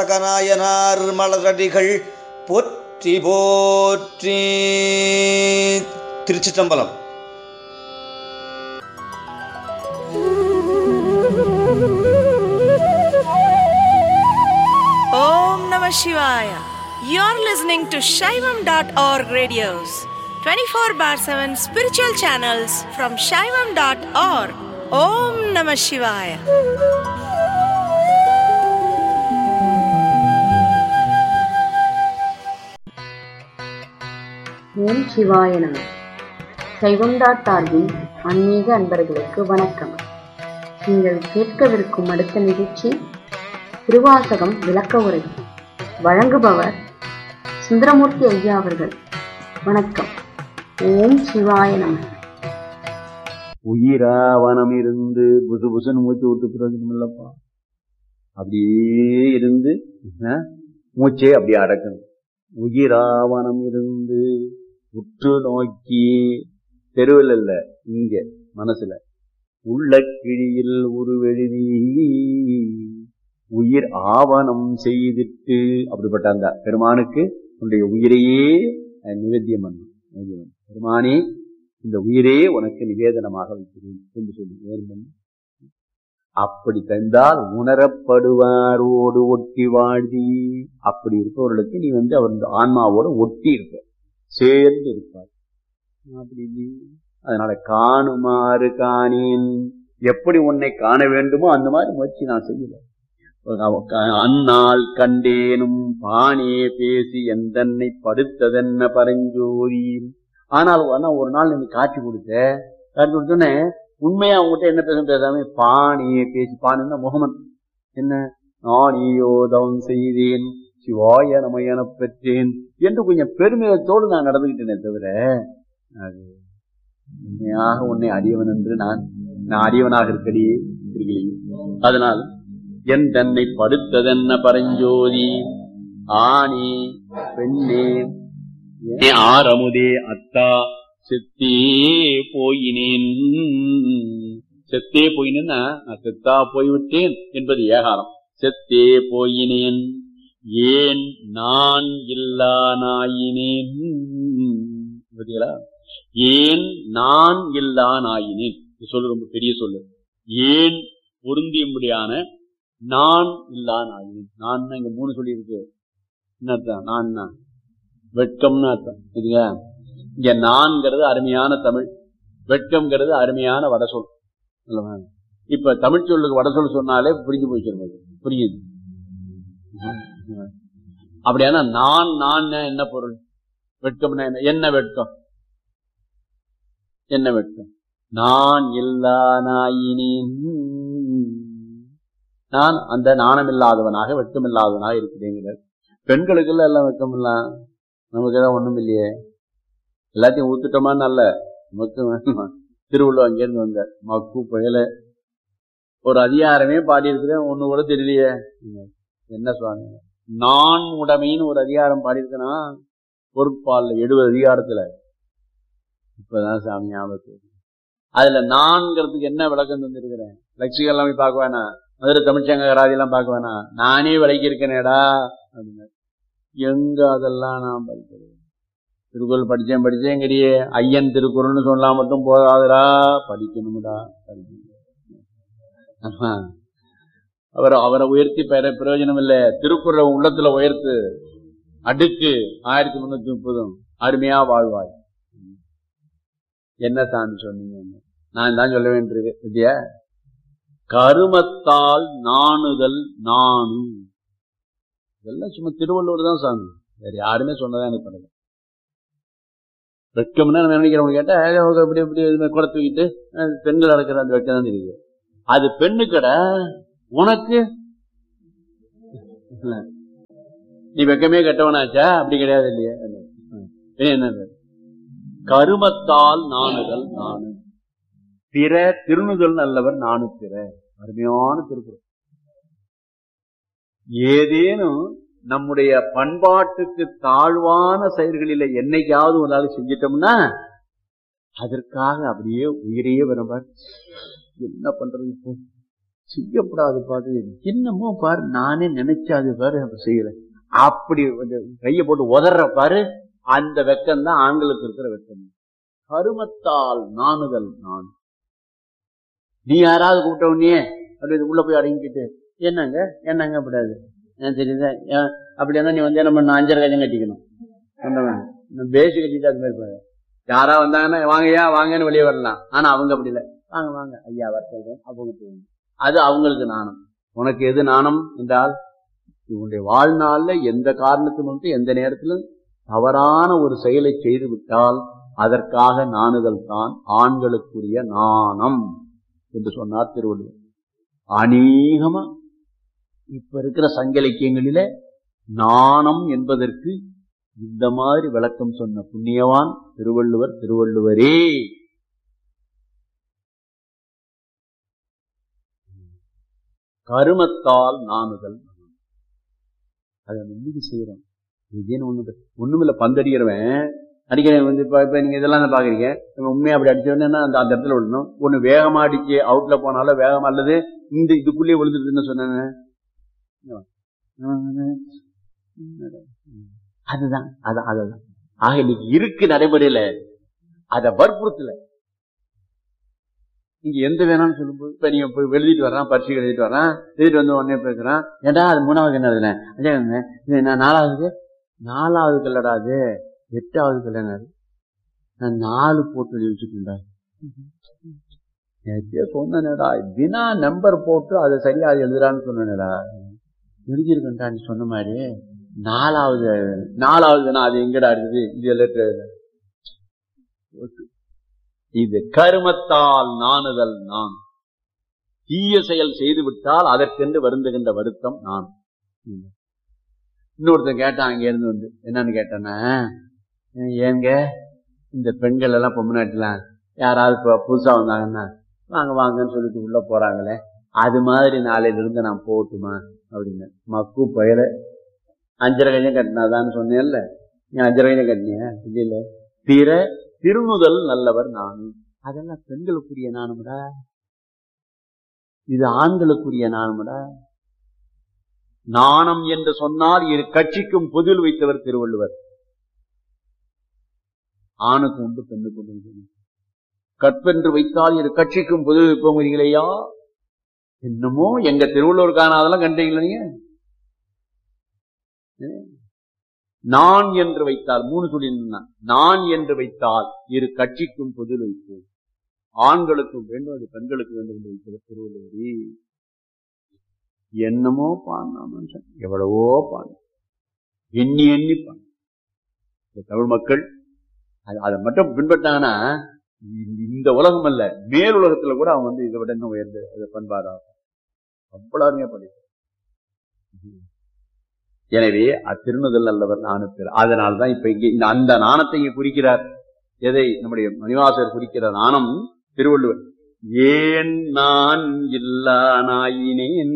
கனாயனார் மலரடிகள் போற்றி போற்றி திருச்சிற்றம்பலம் Om Namah Shivaya. You're listening to Shaivam.org radios, 24 bar 7 spiritual channels from Shaivam.org. Om Namah Shivaya. ஓம் சிவாய நம சைவம்டாட் சார்பின் ஆன்மீக அன்பர்களுக்கு வணக்கம் நீங்கள் கேட்கவிருக்கும் அடுத்த நிகழ்ச்சி திருவாசகம் விளக்க உரை வழங்குபவர் சுந்தரமூர்த்தி ஐயா அவர்கள் வணக்கம் ஓம் சிவாய நம உயிராவனம் இருந்து புசு புசுன்னு மூச்சு விட்டு பிரயோஜனம் இல்லப்பா அப்படியே இருந்து ஆ, மூச்சே அப்படியே அடக்கணும் உயிராவனம் இருந்து உற்று நோக்கி தெருவில் இல்ல இங்க மனசுல உள்ள கிழியில் உருவெழுதி உயிர் ஆவணம் செய்திட்டு அப்படிப்பட்ட அந்த பெருமானுக்கு உன்னுடைய உயிரையே அஹ், நிவேத்தியம் பண்ணும் நிவேத்தியம் பண்ணு. பெருமானே இந்த உயிரே உனக்கு நிவேதனமாக வைக்கிறேன் என்று சொல்லி நேர்மன் அப்படி தந்தால் உணரப்படுவாரோடு ஒட்டி வாழ்தி அப்படி இருப்பவர்களுக்கு நீ வந்து அவர் இந்த ஆன்மாவோட ஒட்டி இருப்ப சேர்ந்து இருப்பார் அப்படி நீ அதனால காணுமாறு காணேன் எப்படி உன்னை காண வேண்டுமோ அந்த மாதிரி முயற்சி நான் செய்யல அந்நாள் கண்டேனும் பானே பேசி எந்தன்னை படுத்ததென்ன பரஞ்சோதி ஆனால் ஆனா ஒரு நாள் நீ காட்சி கொடுத்த காட்சி கொடுத்தோன்னே உண்மையா அவங்ககிட்ட என்ன பேச பேசாம பாணியே பேசி பாணின்னா முகமன் என்ன நானியோதம் செய்தேன் சிவாய நமையன பெற்றேன் என்று கொஞ்சம் பெருமிதத்தோடு நான் நடந்துகிட்டேனே தவிர அது உண்மையாக உன்னை அடியவன் என்று நான் நான் அடியவனாக இருக்கடியே இருக்கலையே அதனால் என் தன்னை படுத்ததென்ன பரஞ்சோதி ஆணி பெண்ணே ஏ ஆரமுதே அத்தா செத்தே போயினேன் செத்தே போயினேன்னா நான் செத்தா போய்விட்டேன் என்பது ஏகாரம் செத்தே போயினேன் ஏன் நான் இல்லா நாயினேன் பார்த்தீங்களா ஏன் நான் இல்லா நாயினேன் இது சொல்லு ரொம்ப பெரிய சொல்லு ஏன் பொருந்தியும்படியான நான் இல்லா நாயினேன் நான் இங்க மூணு சொல்லி இருக்கு என்ன அர்த்தம் நான் வெட்கம்னு அர்த்தம் சரிங்களா இங்க நான்கிறது அருமையான தமிழ் வெட்கம்ங்கிறது அருமையான வடசொல் அல்லவா? இப்ப தமிழ் சொல்லுக்கு வடசொல் சொன்னாலே புரிஞ்சு போச்சு நமக்கு. புரியுது அப்படியானா நான் நான் என்ன பொருள் வெட்கம்னா என்ன என்ன வெட்கம் என்ன வெட்கம் நான் இல்லா நாயினேன் நான் அந்த நாணம் இல்லாதவனாக வெட்கம் இல்லாதவனாக இருக்கிறேங்கிறார் பெண்களுக்கெல்லாம் எல்லாம் வெட்கம் இல்ல நமக்கு எல்லாம் ஒண்ணும் இல்லையே எல்லாத்தையும் ஊத்துட்டோமா நல்ல நமக்கு வேணுமா திருவள்ளுவர் அங்கேருந்து வந்தார் மக்கு புயல ஒரு அதிகாரமே பாடியிருக்கிறேன் ஒண்ணு கூட தெரியலையே என்ன சுவாமி நான் உடைமைன்னு ஒரு அதிகாரம் பாடியிருக்கேனா பொருட்பால் எழுபது அதிகாரத்துல இப்பதான் சாமி ஞாபகத்துக்கு வருது. அதுல நான்கிறதுக்கு என்ன விளக்கம் தந்திருக்கிறேன் லட்சிகள் எல்லாம் போய் பார்க்க வேணாம் மதுரை தமிழ்ச்சங்க கராதியெல்லாம் பார்க்க வேணாம் நானே விளக்கி இருக்கேனேடா அப்படின்னு எங்க அதெல்லாம் நான் படிக்கிறது திருக்குறள் படிச்சேன் படிச்சேன் கிடையே ஐயன் திருக்குறள்னு சொன்னா மட்டும் போதாதுடா படிக்கணும்டா படிக்கணும் ஆமா. அவர் அவரை உயர்த்தி பெற பிரயோஜனம் இல்ல திருக்குறளை உள்ளத்துல உயர்த்து அடுக்கு ஆயிரத்தி முன்னூத்தி முப்பதும் அருமையா வாழ்வாய் என்ன சாமி சொன்னீங்க நான் தான் சொல்ல வேண்டியிருக்கு வித்யா கருமத்தால் நாணுதல் நாணு இதெல்லாம் சும்மா திருவள்ளுவர் தான் சாமி வேற யாருமே சொன்னதா எனக்கு பண்ணல வெட்கம்னா நம்ம நினைக்கிறவங்க கேட்டா ஏய், அவங்க இப்படி இப்படி இது மாதிரி குடை தூக்கிட்டு அஹ், பெண்கள் அடக்கிற அந்த வெட்கம் தான் தெரியுது அது பெண்ணு கடை உனக்கு இல்ல. நீ வெக்கமே கெட்டவனாச்சா அப்படி கிடையாது இல்லையா என்ன கருமத்தால் நாணுதல் நானு பிற திருணுதல் நல்லவர் நானு பிற அருமையான திருக்குறள் ஏதேனும் நம்முடைய பண்பாட்டுக்கு தாழ்வான செயல்களில என்னைக்காவது ஒரு நாள் செஞ்சிட்டோம்னா அதற்காக அப்படியே உயிரையே விரும்பார் என்ன பண்றது இப்போ செய்யப்படாது பாரு என்னமோ பாரு நானே நினைச்சாது பாரு அப்படி செய்யல அப்படி வந்து கையை போட்டு உதற பாரு அந்த வெக்கம் தான் ஆண்களுக்கு இருக்கிற வெக்கம் கருமத்தால் நாணுதல் நான் நீ யாராவது கூப்பிட்ட உடனே அப்படி உள்ள போய் அடங்கிக்கிட்டு என்னங்க என்னங்க அப்படாது தெரியுதா ஏன் அப்படி இருந்தா நீ வந்து என்ன பண்ண அஞ்சரை கஜம் கட்டிக்கணும் சொன்னவன் பேசி கட்டிட்டு அது மாதிரி பாரு யாரா வந்தாங்கன்னா வாங்கய்யா வாங்கன்னு வெளியே வரலாம் ஆனா அவங்க அப்படி இல்லை வாங்க வாங்க ஐயா வர சொல்றேன் அவங்க போகணும் அது அவங்களுக்கு நாணம் உனக்கு எது நாணம் என்றால் உன்னுடைய வாழ்நாள்ல எந்த காரணத்திலும் எந்த நேரத்திலும் தவறான ஒரு செயலை செய்து விட்டால் அதற்காக நாணுதல் தான் ஆண்களுக்குரிய நாணம் என்று சொன்னார் திருவள்ளுவர் அநேகமா இப்ப இருக்கிற சங்க இலக்கியங்களிலே நாணம் என்பதற்கு இந்த மாதிரி விளக்கம் சொன்ன புண்ணியவான் திருவள்ளுவர் திருவள்ளுவரே கருமத்தால் நாணுதல் அதை நம்பிக்கை செய்யறோம் இதுன்னு ஒண்ணு ஒண்ணுமில்ல பந்தடிக்கிறவன் அடிக்கிறவன் வந்து இப்ப இப்ப நீங்க இதெல்லாம் பாக்குறீங்க உண்மையா அப்படி அடிச்சவொடனே அந்த அந்த இடத்துல விடணும் ஒண்ணு வேகமா அடிச்சு அவுட்ல போனாலும் வேகமா அல்லது இந்த இதுக்குள்ளேயே விழுந்துருதுன்னு சொன்னேன் அதுதான் அதான் அதுதான் ஆக இன்னைக்கு இருக்கு நடைமுறையில அதை வற்புறுத்தல நீங்க எந்த வேணாம்னு சொல்லும்போது இப்ப நீங்க போய் எழுதிட்டு வர்றான் பரிசு எழுதிட்டு வர்றான் எழுதிட்டு வந்து உடனே பேசுறான் ஏடா அது மூணாவது என்ன எழுதுனேன் அதே இது நான் நாலாவது நாலாவது கல்லடா அது எட்டாவது கல்யாணம் நான் நாலு போட்டு எழுதி வச்சுட்டேன்டா சொன்னேடா தினா நம்பர் போட்டு அதை சரியா அது எழுதுறான்னு சொன்னேடா எழுதியிருக்கேன்டா நீ சொன்ன மாதிரி நாலாவது நாலாவதுனா அது எங்கடா இருக்குது இது லெட்டர் இது கருமத்தால் நாணுதல் நான் தீய செயல் செய்து விட்டால் அதற்கென்று வருந்துகின்ற வருத்தம் நான் இன்னொருத்தன் கேட்டான் அங்க இருந்து வந்து என்னன்னு கேட்டானா ஏங்க இந்த பெண்கள் எல்லாம் பொம்மநாட்டுலாம் யாராவது இப்போ புதுசா வந்தாங்கன்னா வாங்க வாங்கன்னு சொல்லிட்டு உள்ள போறாங்களே அது மாதிரி நாளையில இருந்து நான் போகட்டுமா அப்படின்னு மக்கு பயிர அஞ்சரை கஞ்சம் கட்டினாதான்னு சொன்னேன்ல நீ அஞ்சரை கஞ்சம் கட்டினியா இல்ல பிற திருமுதல் நல்லவர் நானும் அதெல்லாம் பெண்களுக்குரிய நானும்டா இது ஆண்களுக்குரிய நானும்டா நாணம் என்று சொன்னால் இரு கட்சிக்கும் பொதில் வைத்தவர் திருவள்ளுவர் ஆணுக்கு உண்டு பெண்ணுக்கு உண்டு கற்பென்று வைத்தால் இரு கட்சிக்கும் பொதில் வைப்போங்கிறீங்களா என்னமோ எங்க திருவள்ளுவர் காணாதெல்லாம் கண்டீங்களா நீங்க நான் என்று வைத்தால் மூணு சொல்லியிருந்தான் நான் என்று வைத்தால் இரு கட்சிக்கும் பொதில் வைப்போம் ஆண்களுக்கும் வேண்டும் அது பெண்களுக்கு வேண்டும் என்று வைத்தவர் திருவள்ளுவரி என்னமோ பாடினா மனுஷன் எவ்வளவோ பாடு எண்ணி எண்ணி பாடு இந்த தமிழ் மக்கள் அதை மட்டும் பின்பற்றாங்கன்னா இந்த உலகம் அல்ல மேல் உலகத்துல கூட அவன் வந்து இதை விட இன்னும் உயர்ந்து அதை பண்பாரா அவ்வளவு அருமையா படிப்பான் எனவே அத்திருநுதல் நல்லவர் நாணத்தில் அதனால்தான் இப்ப இங்க இந்த அந்த நாணத்தை இங்க குறிக்கிறார் எதை நம்முடைய மணிவாசர் குறிக்கிற நாணம் திருவள்ளுவர் ஏன் நான் இல்லா நாயினேன்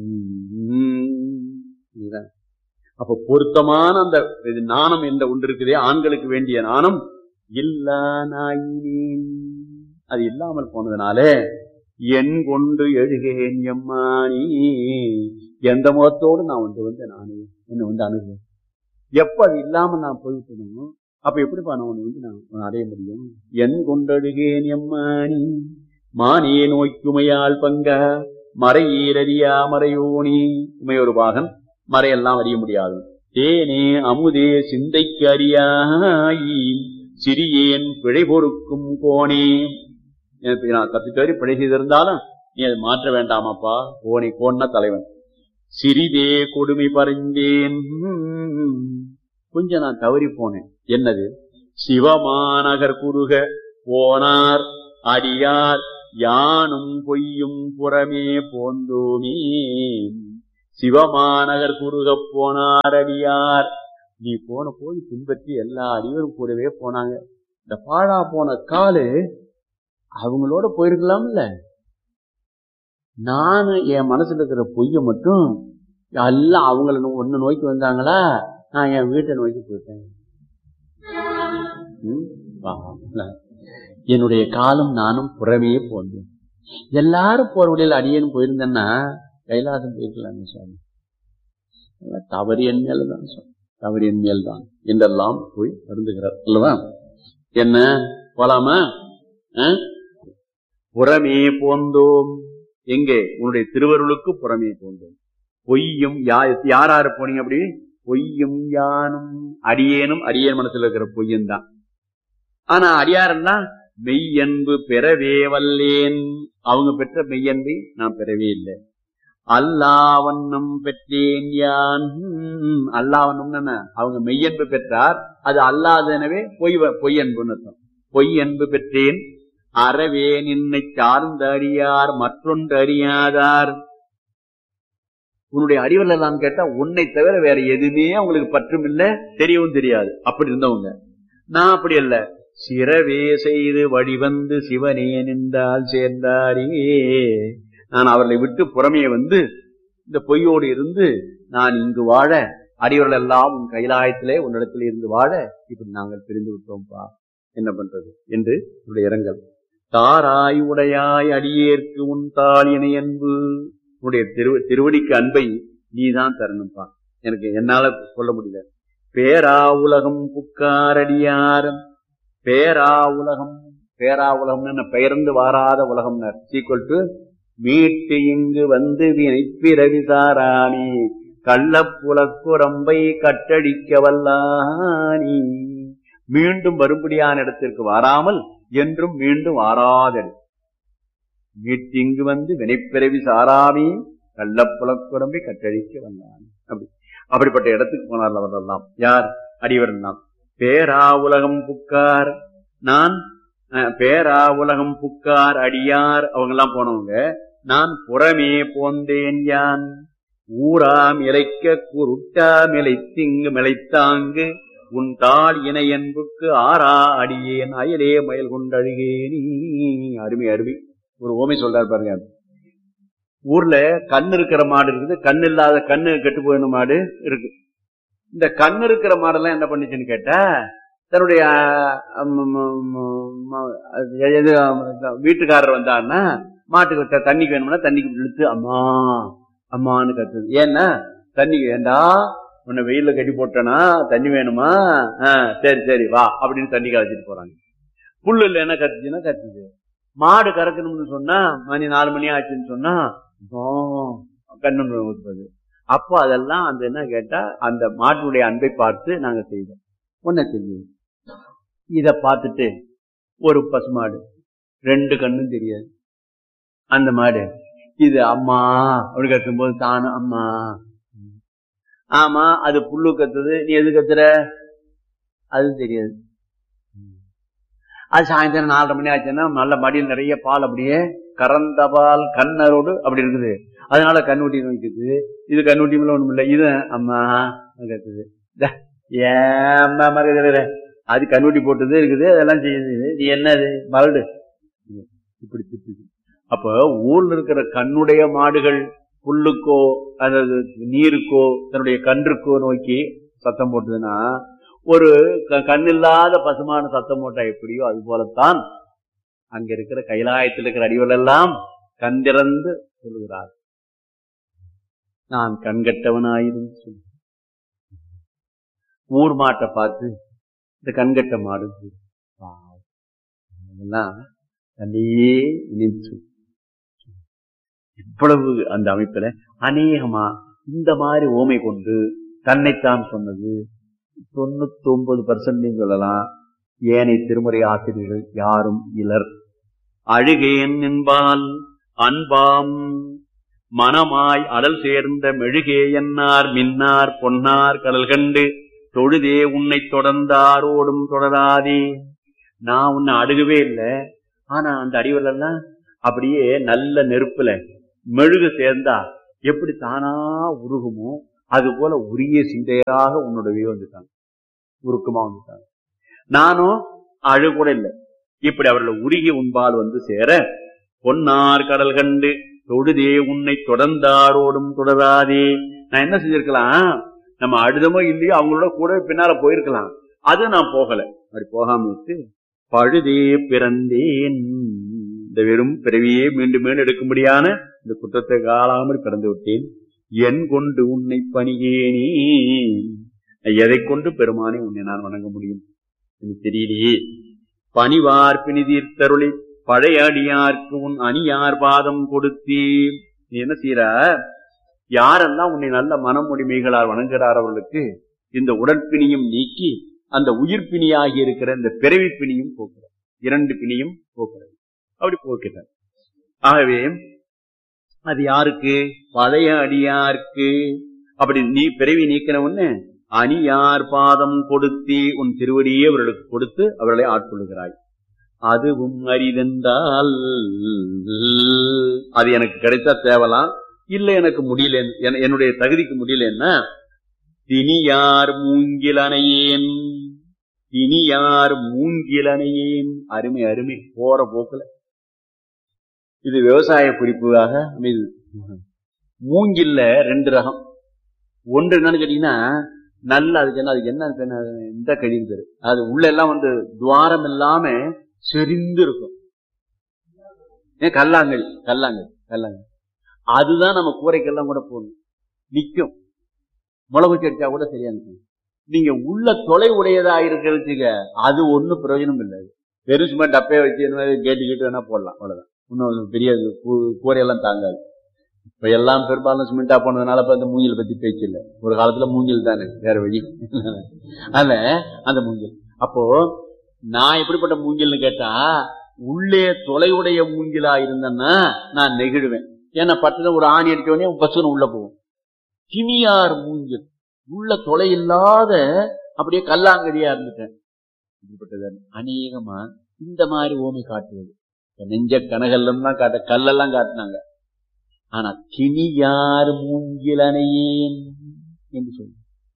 அப்ப பொருத்தமான அந்த இது நாணம் என்ற ஒன்று இருக்குதே ஆண்களுக்கு வேண்டிய நாணம் இல்லா நாயினேன் அது இல்லாமல் போனதுனால என் கொண்டு எழுகேன் எம்மானி எந்த முகத்தோடு நான் வந்து வந்து நானே என்ன வந்து அணுகுவேன் எப்ப அது இல்லாம நான் போய்விட்டணும் அப்ப எப்படிப்பா நான் உன்னை வந்து நான் அடைய முடியும் என் கொண்டழுகேன் எம்மானி மானியே நோய்க்குமையால் பங்க மறையீரறியா மறையோனி உமையொரு பாகன் மறையெல்லாம் அறிய முடியாது தேனே அமுதே சிந்தைக்கு அறியாயி சிறியேன் பிழை பொறுக்கும் கோணே எனக்கு நான் தப்பி தவறி பிழை செய்திருந்தாலும் நீ அதை மாற்ற வேண்டாமாப்பா கோணி கோன்னா தலைவன் சிறிதே கொடுமை பறிந்தேன் கொஞ்சம் நான் தவறி போனேன் என்னது சிவமாநகர் குறுக போனார் அடியார் யானும் பொய்யும் புறமே போந்தோமே சிவமாநகர் குறுக போனார் அடியார் நீ போன போய் பின்பற்றி எல்லா அடிவரும் கூடவே போனாங்க இந்த பாழா போன காலு அவங்களோட போயிருக்கலாம்ல நானு என் மனசுல இருக்கிற பொய்ய மட்டும் எல்லாம் அவங்கள ஒன்னு நோய்க்கு வந்தாங்களா நான் என் வீட்டை நோய்க்கு போயிட்டேன் என்னுடைய காலம் நானும் புறமே போந்தேன் எல்லாரும் போற வழியில் அடியேன்னு போயிருந்தேன்னா கைலாசம் போயிருக்கலாமே சுவாமி அதெல்லாம் தவறு என் மேலதான் சுவாமி தவறு என் மேல்தான் என்றெல்லாம் போய் வருந்துகிறார் அல்லவா என்ன போலாமா ஆ? புறமே போந்தோம் எங்கே உன்னுடைய திருவருளுக்கு புறமே போந்தோம் பொய்யும் யா யார் யாரு போனீங்க அப்படி பொய்யும் யானும் அடியேனும் அடியேன் மனசுல இருக்கிற பொய்யும் தான் ஆனா அடியாரன்னா மெய்யன்பு பெறவே வல்லேன் அவங்க பெற்ற மெய்யன்பை நான் பெறவே இல்லை அல்லாவண்ணம் பெற்றேன் யான் ஹம், அல்லாவண்ணம் என்ன அவங்க மெய்யன்பு பெற்றார் அது அல்லாதனவே பொய் வ- பொய் அன்புன்னு அர்த்தம் பொய் அன்பு பெற்றேன் அறவே நின்னை சார்ந்த அறியார் மற்றொன்று அறியாதார் உன்னுடைய அறிவில் எல்லாம் கேட்டா உன்னை தவிர வேற எதுவுமே அவங்களுக்கு பற்றும் இல்ல தெரியவும் தெரியாது அப்படி இருந்தவங்க நான் அப்படி அல்ல சிறவே செய்து வழிவந்து சிவனே நின்றால் சேர்ந்தாரே நான் அவர்களை விட்டு புறமே வந்து இந்த பொய்யோடு இருந்து நான் இங்கு வாழ அடியவர்கள் எல்லாம் உன் கைலாயத்திலே உன்னிடத்தில் இருந்து வாழ இப்படி நாங்கள் பிரிந்து விட்டோம்ப்பா என்ன பண்றது என்று உடைய இரங்கல் தாராய் உடையாய் அடியேற்கு உன் தாள் இணை அன்பு உன்னுடைய திரு திருவடிக்கு அன்பை நீதான் தரணும்ப்பா எனக்கு என்னால சொல்ல முடியல பேரா உலகம் புக்காரடியார் பேரா உலகம் பேரா உலகம்னு பெயர்ந்து வாராத உலகம்னர் சீக்வல் டு மீட்டு இங்கு வந்து வினை பிறவி சாராணி கள்ளப்புலக்குரம்பை கட்டடிக்க வல்லானி மீண்டும் வரும்படியான இடத்திற்கு வராமல் என்றும் மீண்டும் வாராதது மீட்டிங்கு வந்து வினைப்பிறவி சாராமி கள்ளப்புலக்குரம்பை கட்டடிக்க வல்லானி அப்படி அப்படிப்பட்ட இடத்துக்கு போனார் அவரெல்லாம் யார் அடிவரெல்லாம் பேரா உலகம் புக்கார் நான் அஹ், பேரா உலகம் புக்கார் அடியார் அவங்க எல்லாம் போனவங்க நான் புறமே போந்தேன் யான் ஊராம் இலைக்க குருட்டாம் இலைத்திங்கு மிளைத்தாங்கு உன் தாள் இணை என்புக்கு ஆறா அடியேன் அயலே மயல் கொண்டழுகேனி அருமை அருமை ஒரு ஓமை சொல்றாரு பாருங்க ஊர்ல கண்ணு இருக்கிற மாடு இருக்குது கண்ணு இல்லாத கண்ணு கெட்டு போயின மாடு இருக்கு இந்த கண்ணு இருக்கிற மாடெல்லாம் என்ன பண்ணுச்சுன்னு கேட்டா தன்னுடைய அஹ், ம், ம், ம், அது எது, வீட்டுக்காரர் வந்தாருன்னா மாட்டுக்கு த- தண்ணிக்கு வேணும்னா தண்ணிக்கு இழுத்து அம்மா அம்மான்னு கத்துது ஏன்னா தண்ணிக்கு வேண்டா உன்னை வெயில்ல கட்டி போட்டனா தண்ணி வேணுமா ஆ, சரி சரி வா அப்படின்னு தண்ணி கலைச்சிட்டு போறாங்க புல்லு இல்லைன்னா கத்துச்சுன்னா கத்துது மாடு கறக்கணும்னு சொன்னா மணி நாலு மணி ஆச்சுன்னு சொன்னா கண்ணு ஊத்துறது அப்போ அதெல்லாம் அந்த என்ன கேட்டா அந்த மாட்டினுடைய அன்பை பார்த்து நாங்க செய்தோம் ஒன்ன செய்யும் இத பார்த்துட்டு ஒரு பசுமாடு ரெண்டு கண்ணும் தெரியாது அந்த மாடு இது அம்மா அப்படி கத்தும் போது தானும் அம்மா ஆமா அது புல்லு கத்துது நீ எது கத்துற அது தெரியாது அது சாயந்தரம் நாலரை மணி ஆச்சுன்னா நல்ல மடியில் நிறைய பால் அப்படியே கறந்த பால் கண்ணரோடு அப்படி இருக்குது அதனால கண்ணுட்டி நோய்க்குது இது கண்ணுட்டி மேல ஒண்ணும் இல்லை இது அம்மா கத்துது த, ஏம்மா மறக்குது அது கண்ணுட்டி போட்டது இருக்குது அதெல்லாம் செய்யுது நீ என்னது மரடு இப்படி திட்டுது அப்ப ஊர்ல இருக்கிற கண்ணுடைய மாடுகள் புல்லுக்கோ அதாவது நீருக்கோ தன்னுடைய கன்றுக்கோ நோக்கி சத்தம் போட்டதுன்னா ஒரு க- கண்ணில்லாத பசுமான சத்தம் போட்டா எப்படியோ அது போலத்தான் அங்க இருக்கிற கைலாயத்தில் இருக்கிற அடிகள் எல்லாம் கண்டிறந்து சொல்லுகிறார் நான் கண்கட்டவனாயிருந்து சொல்லு ஊர் மாட்டை பார்த்து இந்த கண்கட்ட மாடு பாவம். அதெல்லாம் தன்னையே நினைச்சு இவ்வளவு அந்த அமைப்புல அநேகமா இந்த மாதிரி ஓமை கொண்டு தன்னைத்தான் சொன்னது தொண்ணூத்தி ஒன்பது பர்சன்ட் சொல்லலாம் ஏனைய திருமுறை ஆசிரியர்கள் யாரும் இலர் அழுகேன் என்பால் அன்பாம் மனமாய் அடல் சேர்ந்த மெழுகே என்னார் மின்னார் பொன்னார் கடல் கண்டு தொழுதே உன்னை தொடர்ந்தாரோடும் தொடராதே நான் உன்னை அழுகவே இல்லை ஆனா அந்த அடிவரெல்லாம் அப்படியே நல்ல நெருப்புல மெழுகு சேர்ந்தா எப்படி தானா உருகுமோ அது போல உரிய சிந்தையாக உன்னுடைய வந்துட்டாங்க உருக்கமா வந்துட்டாங்க நானும் அழு கூட இல்லை இப்படி அவர்கள் உருகி உன்பால் வந்து சேர பொன்னார் கடல் கண்டு தொழுதே உன்னை தொடர்ந்தாரோடும் தொடராதே நான் என்ன செஞ்சிருக்கலாம் நம்ம அழுதமோ இல்லையோ அவங்களோட கூட பின்னால போயிருக்கலாம் அது நான் போகல அப்படி போகாம விட்டு பழுதே பிறந்தேன் இந்த இந்த வெறும் பிறவியே மீண்டும் மீண்டும் எடுக்கும்படியான இந்த குற்றத்தை காலாமல் பிறந்து விட்டேன் என் கொண்டு உன்னை பணியேனே எதை கொண்டு பெருமானை உன்னை நான் வணங்க முடியும் எனக்கு தெரியலையே பணிவார் பிணிதீர்த்தருளி பழைய அடியார்க்கு உன் அணியார் பாதம் கொடுத்தே நீ என்ன செய்யற யாரெல்லாம் உன்னை நல்ல மனமுடிமைகளால் வணங்குகிறார் அவர்களுக்கு இந்த உடற்பிணியும் நீக்கி அந்த உயிர் பிணியாகி இருக்கிற இந்த பிறவி பிணியும் போக்குறார் இரண்டு பிணியும் போக்குறது அப்படி போக்கிறார் ஆகவே அது யாருக்கு பழைய அடியார்க்கு அப்படி நீ பிறவி நீக்கின உடனே அணியார் பாதம் கொடுத்தி உன் திருவடியே அவர்களுக்கு கொடுத்து அவர்களை ஆட்கொள்கிறாய் அதுவும் அரிதென்றால் அது எனக்கு கிடைத்தா தேவலாம் இல்ல எனக்கு முடியல என்- என்னுடைய தகுதிக்கு முடியலன்னா தினியார் மூங்கிலனையேன் தினியார் மூங்கிலனையேன் அருமை அருமை போற போக்குல இது விவசாய குறிப்புக்காக அமைது மூங்கில்ல ரெண்டு ரகம் ஒன்று என்னன்னு கேட்டீங்கன்னா நல்ல அதுக்கு என்ன அதுக்கு என்ன பேரு? இந்த கழிவு பேரு அது உள்ள எல்லாம் வந்து துவாரம் இல்லாம செறிந்து இருக்கும் ஏன் கல்லாங்கல் கல்லாங்கல் கல்லாங்கல் அதுதான் நம்ம கூரைக்கெல்லாம் கூட போடணும் நிக்கும் மிளகு செடிச்சா கூட சரியா நிற்கும் நீங்க உள்ள தொலை உடையதா இருக்கிறதுக்கு அது ஒண்ணும் பிரயோஜனம் இல்லை வெறும் சும்மா டப்பையை வச்சு இந்த மாதிரி கேட்டு கேட்டு வேணா போடலாம் அவ்வளவுதான் இன்னும் பெரிய கூ- கூரையெல்லாம் தாங்காது இப்ப எல்லாம் பெரும்பாலும் சிமெண்டா போனதுனால இப்ப அந்த மூங்கில் பத்தி பேச்சு இல்லை ஒரு காலத்துல மூங்கில் தானே வேற வழி அதனால அந்த மூங்கில் அப்போ நான் எப்படிப்பட்ட மூங்கில்னு கேட்டா உள்ளே தொலைவுடைய மூங்கிலா இருந்தேன்னா நான் நெகிழுவேன் ஏன்னா பட்டுன்னு ஒரு ஆணி அடிச்ச உடனே பசுன்னு உள்ள போகும் கிணியார் மூங்கில் உள்ள தொலை இல்லாத அப்படியே கல்லாங்கடியா இருந்துட்டேன் இப்படிப்பட்டது அநேகமா இந்த மாதிரி ஓமை காட்டுவது இப்ப நெஞ்ச கனகல்லம் தான் காட்ட கல்லெல்லாம் காட்டினாங்க ஆனா கிணியார் மூங்கில் அணையேன் என்று சொல்லு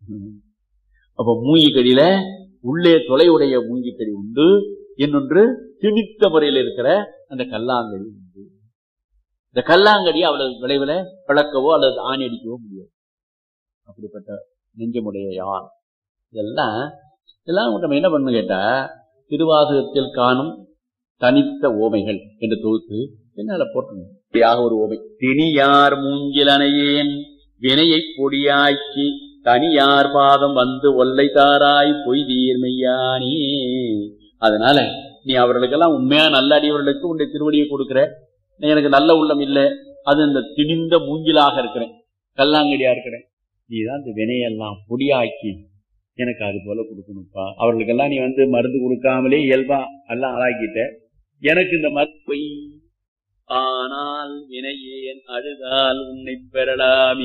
அப்ப மூங்கிக்கடியில உள்ளே தொலைவுடைய மூங்கிக்கடி உண்டு இன்னொன்று திணித்த முறையில் இருக்கிற அந்த கல்லாங்கடி உண்டு இந்த கல்லாங்கடி அவ்வளவு விளைவுல பிளக்கவோ அல்லது ஆணி அடிக்கவோ முடியாது அப்படிப்பட்ட நெஞ்சமுடைய யார் இதெல்லாம் இதெல்லாம் நம்ம என்ன பண்ணணும் கேட்டா திருவாசகத்தில் காணும் தனித்த ஓமைகள் என்று தொகுத்து என்னால போட்டணும் இப்படியாக ஒரு ஓமை திணியார் மூங்கிலனையேன் வினையை பொடியாக்கி தனியார் பாதம் வந்து ஒல்லை தாராய் பொய் தீர்மையானே அதனால நீ அவர்களுக்கெல்லாம் உண்மையா நல்ல அடியவர்களுக்கு உன்னுடைய திருவடியை கொடுக்கிற நீ எனக்கு நல்ல உள்ளம் இல்லை அது இந்த திணிந்த மூங்கிலாக இருக்கிறேன் கல்லாங்கடியா இருக்கிறேன் நீதான் இந்த வினையெல்லாம் பொடியாக்கி எனக்கு அது போல கொடுக்கணும்ப்பா அவர்களுக்கெல்லாம் நீ வந்து மருந்து கொடுக்காமலே இயல்பா எல்லாம் ஆளாக்கிட்ட எனக்கு இந்த மற்பை ஆனால் வினையேன் அழுதால் உன்னை பெறலாமே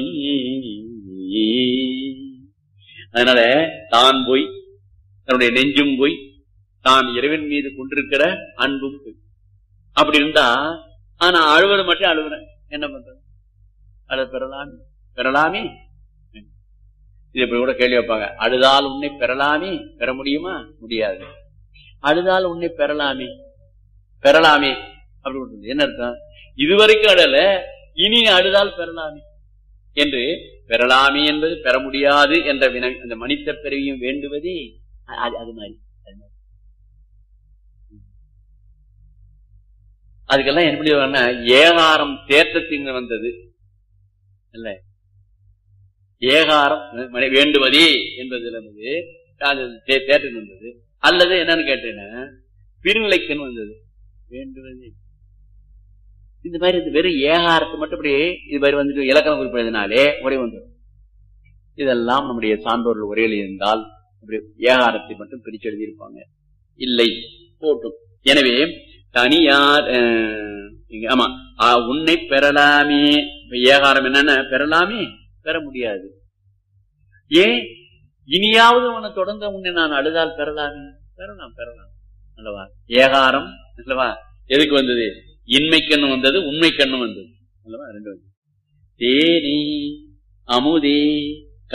அதனால தான் போய் தன்னுடைய நெஞ்சும் போய் தான் இறைவன் மீது கொண்டிருக்கிற அன்பும் போய் அப்படி இருந்தா ஆனா அழுவது மட்டும் அழுகுறேன் என்ன பண்றது அழ பெறலாமே பெறலாமே இது இப்படி கூட கேள்வி வைப்பாங்க அழுதால் உன்னை பெறலாமே பெற முடியுமா முடியாது அழுதால் உன்னை பெறலாமே பெறலாமே அப்படி சொல்றது. என்ன அர்த்தம் இதுவரைக்கும் அழல இனி அழுதால் பெறலாமே என்று பெறலாமே என்பது பெற முடியாது என்ற வினை அந்த மனித பிறவியும் வேண்டுவதே அது அது மாதிரி அது மாதிரி. அதுக்கெல்லாம் எப்படி வரனா ஏகாரம் தேற்றத்தின் வந்தது இல்ல ஏகாரம் மனை- வேண்டுவதே என்பதுல வந்து அது தே- தேற்றத்தில் வந்தது அல்லது என்னன்னு கேட்டேன்னா பிரிநிலைக்குன்னு வந்தது வேண்டுவதே இந்த மாதிரி இந்த வெறும் ஏகாரத்தை மட்டும் இப்படி இது மாதிரி வந்துட்டு இலக்கண குறிப்பு எழுதினாலே ஒரே வந்துடும் இதெல்லாம் நம்முடைய சான்றோர்கள் உரையில் இருந்தால் இப்படி ஏகாரத்தை மட்டும் பிரிச்சு எழுதியிருப்பாங்க இல்லை போட்டும் எனவே தனியார் அஹ், இங்க, ஆமா ஆ, உன்னை பெறலாமே இப்ப ஏகாரம் என்னன்னா பெறலாமே பெற முடியாது ஏன் இனியாவது உன்னை தொடர்ந்த உன்னை நான் அழுதால் பெறலாமே பெறலாம் பெறலாம் அல்லவா ஏகாரம் அல்லவா எதுக்கு வந்தது இன்மை கண்ணு வந்தது உண்மை கண்ணு வந்தது அல்லவா ரெண்டு வந்தது தேனி அமுதே